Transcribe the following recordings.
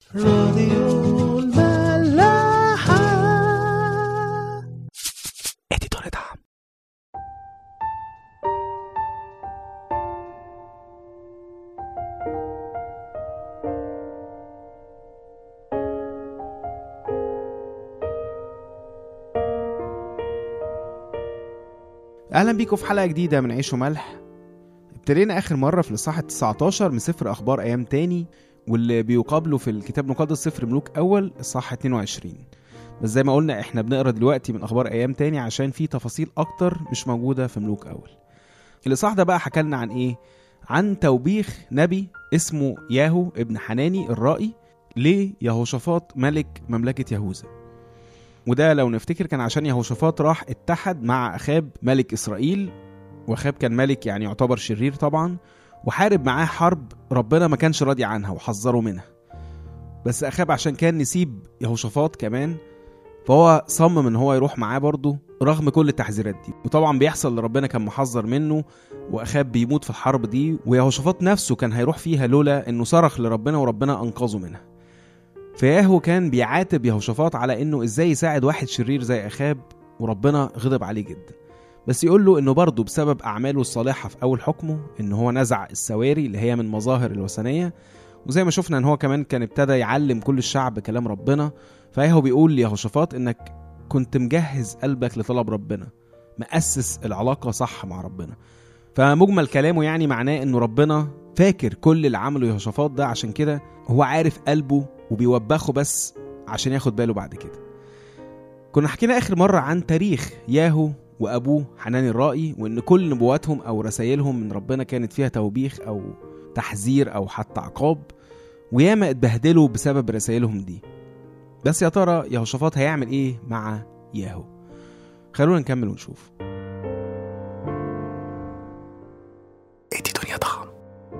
راديو الملاحة اديتور دعم اهلا بيكم في حلقه جديده من عيش وملح ابتدينا اخر مره في الاصحاح ال 19 من سفر اخبار ايام تاني واللي بيقابله في الكتاب المقدس سفر ملوك اول اصحاح 22 بس زي ما قلنا احنا بنقرا دلوقتي من اخبار ايام تاني عشان في تفاصيل اكتر مش موجوده في ملوك اول الاصحاح ده بقى حكى لنا عن ايه عن توبيخ نبي اسمه ياهو ابن حناني الرائي ليهوشافاط ملك مملكه يهوذا وده لو نفتكر كان عشان يهوشافاط راح اتحد مع اخاب ملك اسرائيل واخاب كان ملك يعني يعتبر شرير طبعا وحارب معاه حرب ربنا ما كانش راضي عنها وحذره منها بس اخاب عشان كان نسيب يهوشافاط كمان فهو صمم ان هو يروح معاه برضه رغم كل التحذيرات دي وطبعا بيحصل اللي ربنا كان محذر منه واخاب بيموت في الحرب دي ويهوشافاط نفسه كان هيروح فيها لولا انه صرخ لربنا وربنا انقذه منها فياهو كان بيعاتب يهوشافاط على انه ازاي يساعد واحد شرير زي اخاب وربنا غضب عليه جدا بس يقول له انه برضه بسبب اعماله الصالحه في اول حكمه ان هو نزع السواري اللي هي من مظاهر الوثنيه وزي ما شفنا ان هو كمان كان ابتدى يعلم كل الشعب كلام ربنا فهو بيقول ليهوشافاط انك كنت مجهز قلبك لطلب ربنا مؤسس العلاقه صح مع ربنا فمجمل كلامه يعني معناه انه ربنا فاكر كل اللي عمله يهوشافاط ده عشان كده هو عارف قلبه وبيوبخه بس عشان ياخد باله بعد كده كنا حكينا اخر مره عن تاريخ ياهو وابوه حنان الرائي وان كل نبواتهم او رسائلهم من ربنا كانت فيها توبيخ او تحذير او حتى عقاب وياما اتبهدلوا بسبب رسائلهم دي بس يا ترى يهوشافاط هيعمل ايه مع ياهو خلونا نكمل ونشوف ادي دنيا طعم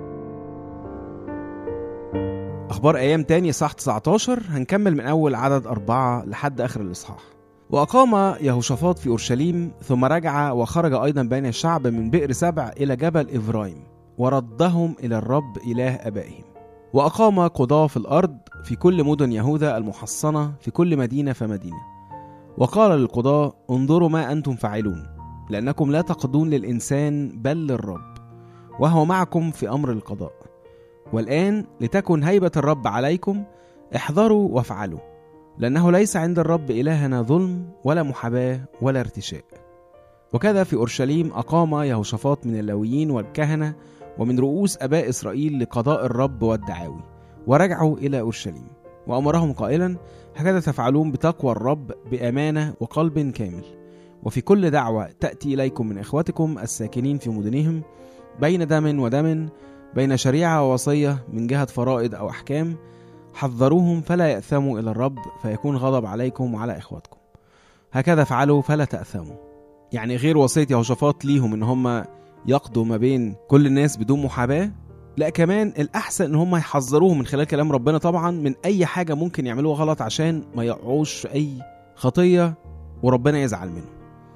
اخبار ايام تاني صح 19 هنكمل من اول عدد أربعة لحد اخر الاصحاح وأقام يهوشافاط في أورشليم ثم رجع وخرج أيضا بين الشعب من بئر سبع إلى جبل إفرايم وردهم إلى الرب إله أبائهم وأقام قضاة في الأرض في كل مدن يهوذا المحصنة في كل مدينة فمدينة وقال للقضاة انظروا ما أنتم فاعلون لأنكم لا تقضون للإنسان بل للرب وهو معكم في أمر القضاء والآن لتكن هيبة الرب عليكم احذروا وافعلوا لأنه ليس عند الرب إلهنا ظلم ولا محاباة ولا ارتشاء وكذا في أورشليم أقام يهوشافاط من اللاويين والكهنة ومن رؤوس أباء إسرائيل لقضاء الرب والدعاوي ورجعوا إلى أورشليم وأمرهم قائلا هكذا تفعلون بتقوى الرب بأمانة وقلب كامل وفي كل دعوة تأتي إليكم من إخوتكم الساكنين في مدنهم بين دم ودم بين شريعة ووصية من جهة فرائض أو أحكام حذروهم فلا يأثموا إلى الرب فيكون غضب عليكم وعلى إخواتكم هكذا فعلوا فلا تأثموا يعني غير وصية يهوشافاط ليهم إن هم يقضوا ما بين كل الناس بدون محاباة لا كمان الأحسن إن هم يحذروهم من خلال كلام ربنا طبعا من أي حاجة ممكن يعملوها غلط عشان ما يقعوش في أي خطية وربنا يزعل منهم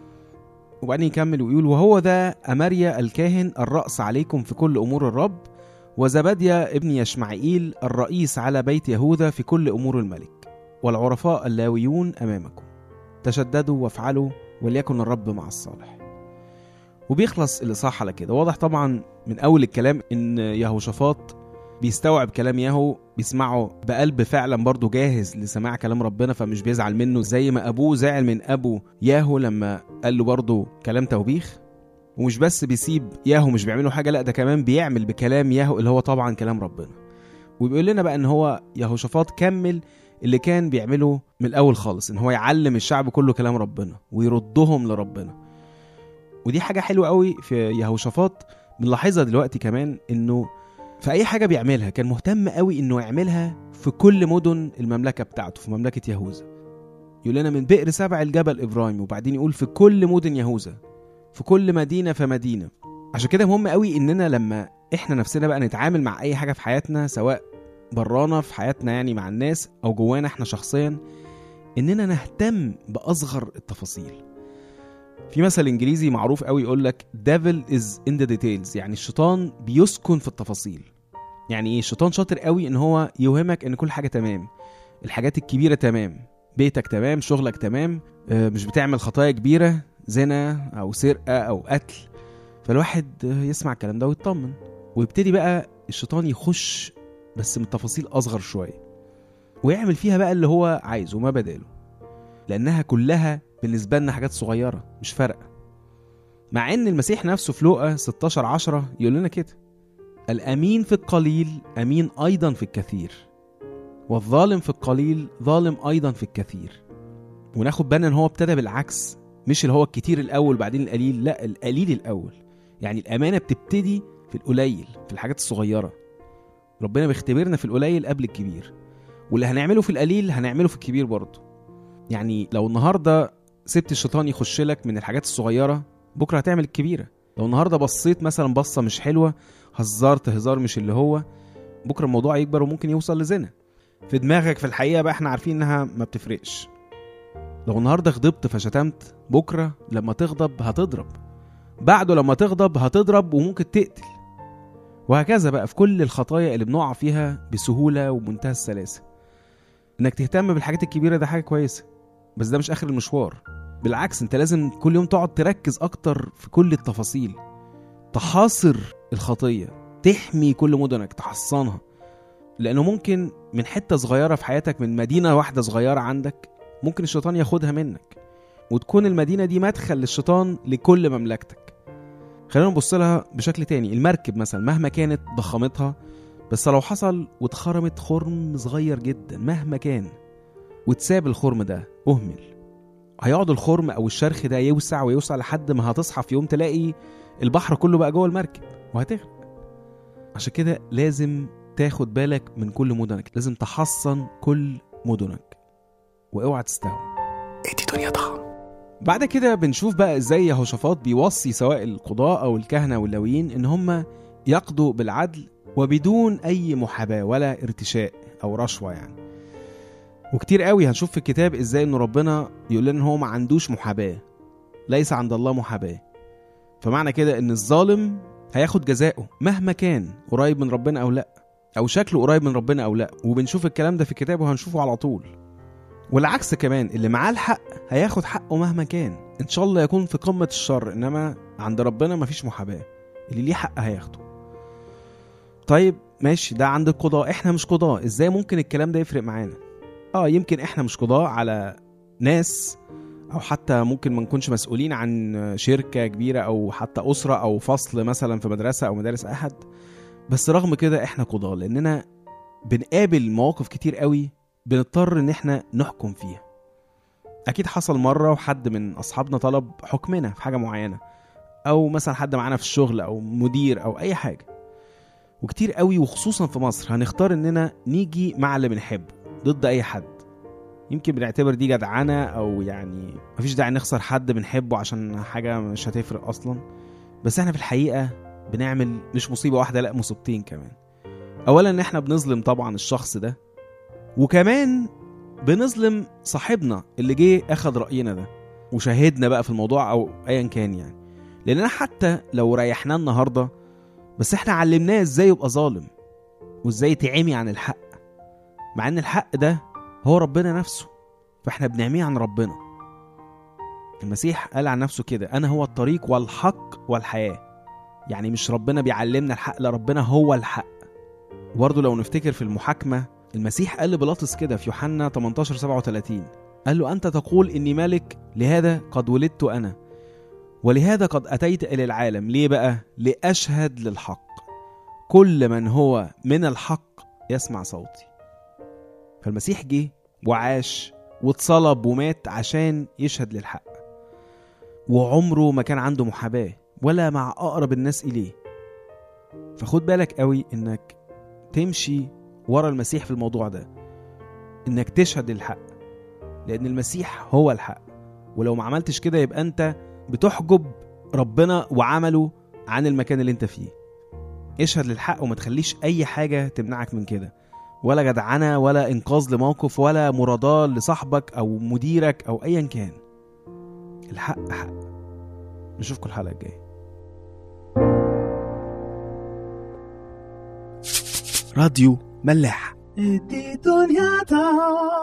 وبعدين يكمل ويقول وهو ذا أماريا الكاهن الرأس عليكم في كل أمور الرب وزبديا ابن يشمعيل الرئيس على بيت يهوذا في كل أمور الملك والعرفاء اللاويون أمامكم تشددوا وافعلوا وليكن الرب مع الصالح وبيخلص الإصحاح على كده واضح طبعا من أول الكلام إن يهوشافاط بيستوعب كلام ياهو بيسمعه بقلب فعلا برضه جاهز لسماع كلام ربنا فمش بيزعل منه زي ما أبوه زعل من أبو ياهو لما قال له برضه كلام توبيخ ومش بس بيسيب ياهو مش بيعملوا حاجه لا ده كمان بيعمل بكلام ياهو اللي هو طبعا كلام ربنا وبيقول لنا بقى ان هو يهوشافاط كمل اللي كان بيعمله من الاول خالص ان هو يعلم الشعب كله كلام ربنا ويردهم لربنا ودي حاجه حلوه قوي في يهوشافاط بنلاحظها دلوقتي كمان انه في اي حاجه بيعملها كان مهتم قوي انه يعملها في كل مدن المملكه بتاعته في مملكه يهوذا يقول لنا من بئر سبع الجبل ابراهيم وبعدين يقول في كل مدن يهوذا في كل مدينة فمدينة عشان كده مهم قوي اننا لما احنا نفسنا بقى نتعامل مع اي حاجة في حياتنا سواء برانا في حياتنا يعني مع الناس او جوانا احنا شخصيا اننا نهتم باصغر التفاصيل في مثل انجليزي معروف قوي يقول لك devil is in the details يعني الشيطان بيسكن في التفاصيل يعني ايه الشيطان شاطر قوي ان هو يوهمك ان كل حاجه تمام الحاجات الكبيره تمام بيتك تمام شغلك تمام آه، مش بتعمل خطايا كبيره زنا او سرقه او قتل فالواحد آه، يسمع الكلام ده ويطمن ويبتدي بقى الشيطان يخش بس من تفاصيل اصغر شويه ويعمل فيها بقى اللي هو عايزه ما بداله لانها كلها بالنسبه لنا حاجات صغيره مش فارقه مع ان المسيح نفسه في لوقا 16 10 يقول لنا كده الامين في القليل امين ايضا في الكثير والظالم في القليل ظالم ايضا في الكثير وناخد بالنا ان هو ابتدى بالعكس مش اللي هو الكتير الاول بعدين القليل لا القليل الاول يعني الامانه بتبتدي في القليل في الحاجات الصغيره ربنا بيختبرنا في القليل قبل الكبير واللي هنعمله في القليل هنعمله في الكبير برضه يعني لو النهارده سبت الشيطان يخش لك من الحاجات الصغيره بكره هتعمل الكبيره لو النهارده بصيت مثلا بصه مش حلوه هزرت هزار مش اللي هو بكره الموضوع يكبر وممكن يوصل لزنا في دماغك في الحقيقه بقى احنا عارفين انها ما بتفرقش لو النهارده غضبت فشتمت بكره لما تغضب هتضرب بعده لما تغضب هتضرب وممكن تقتل وهكذا بقى في كل الخطايا اللي بنقع فيها بسهوله ومنتهى السلاسه انك تهتم بالحاجات الكبيره ده حاجه كويسه بس ده مش اخر المشوار بالعكس انت لازم كل يوم تقعد تركز اكتر في كل التفاصيل تحاصر الخطيه تحمي كل مدنك تحصنها لانه ممكن من حته صغيره في حياتك من مدينه واحده صغيره عندك ممكن الشيطان ياخدها منك وتكون المدينه دي مدخل للشيطان لكل مملكتك خلينا نبص لها بشكل تاني المركب مثلا مهما كانت ضخامتها بس لو حصل واتخرمت خرم صغير جدا مهما كان وتساب الخرم ده اهمل هيقعد الخرم او الشرخ ده يوسع ويوسع لحد ما هتصحى في يوم تلاقي البحر كله بقى جوه المركب وهتغرق عشان كده لازم تاخد بالك من كل مدنك لازم تحصن كل مدنك واوعى تستهون ادي دنيا ضخم بعد كده بنشوف بقى ازاي يهوشافاط بيوصي سواء القضاء او الكهنه واللاويين ان هم يقضوا بالعدل وبدون اي محاباه ولا ارتشاء او رشوه يعني وكتير قوي هنشوف في الكتاب ازاي ان ربنا يقول لنا ان هو ما عندوش محاباه ليس عند الله محاباه فمعنى كده ان الظالم هياخد جزاؤه مهما كان قريب من ربنا او لا او شكله قريب من ربنا او لا وبنشوف الكلام ده في الكتاب وهنشوفه على طول والعكس كمان اللي معاه الحق هياخد حقه مهما كان ان شاء الله يكون في قمه الشر انما عند ربنا مفيش محاباه اللي ليه حق هياخده طيب ماشي ده عند القضاء احنا مش قضاء ازاي ممكن الكلام ده يفرق معانا اه يمكن احنا مش قضاء على ناس او حتى ممكن ما نكونش مسؤولين عن شركه كبيره او حتى اسره او فصل مثلا في مدرسه او مدارس احد بس رغم كده احنا قضاة لاننا بنقابل مواقف كتير قوي بنضطر ان احنا نحكم فيها اكيد حصل مره وحد من اصحابنا طلب حكمنا في حاجه معينه او مثلا حد معانا في الشغل او مدير او اي حاجه وكتير قوي وخصوصا في مصر هنختار اننا نيجي مع اللي بنحبه ضد اي حد يمكن بنعتبر دي جدعنه او يعني مفيش داعي نخسر حد بنحبه عشان حاجه مش هتفرق اصلا بس احنا في الحقيقه بنعمل مش مصيبه واحده لا مصيبتين كمان اولا ان احنا بنظلم طبعا الشخص ده وكمان بنظلم صاحبنا اللي جه اخد راينا ده وشاهدنا بقى في الموضوع او ايا كان يعني لاننا حتى لو ريحناه النهارده بس احنا علمناه ازاي يبقى ظالم وازاي يتعمي عن الحق مع ان الحق ده هو ربنا نفسه فاحنا بنعميه عن ربنا المسيح قال عن نفسه كده انا هو الطريق والحق والحياه يعني مش ربنا بيعلمنا الحق لا ربنا هو الحق وبرضه لو نفتكر في المحاكمه المسيح قال لبيلاطس كده في يوحنا 18 37 قال له انت تقول اني ملك لهذا قد ولدت انا ولهذا قد اتيت الى العالم ليه بقى لاشهد للحق كل من هو من الحق يسمع صوتي فالمسيح جه وعاش واتصلب ومات عشان يشهد للحق وعمره ما كان عنده محاباة ولا مع أقرب الناس إليه فخد بالك قوي إنك تمشي ورا المسيح في الموضوع ده إنك تشهد للحق لأن المسيح هو الحق ولو ما عملتش كده يبقى أنت بتحجب ربنا وعمله عن المكان اللي أنت فيه اشهد للحق وما تخليش أي حاجة تمنعك من كده ولا جدعنة ولا إنقاذ لموقف ولا مراداة لصاحبك أو مديرك أو أيا كان الحق حق نشوفكم الحلقة الجاية راديو ملاح ادي دنيا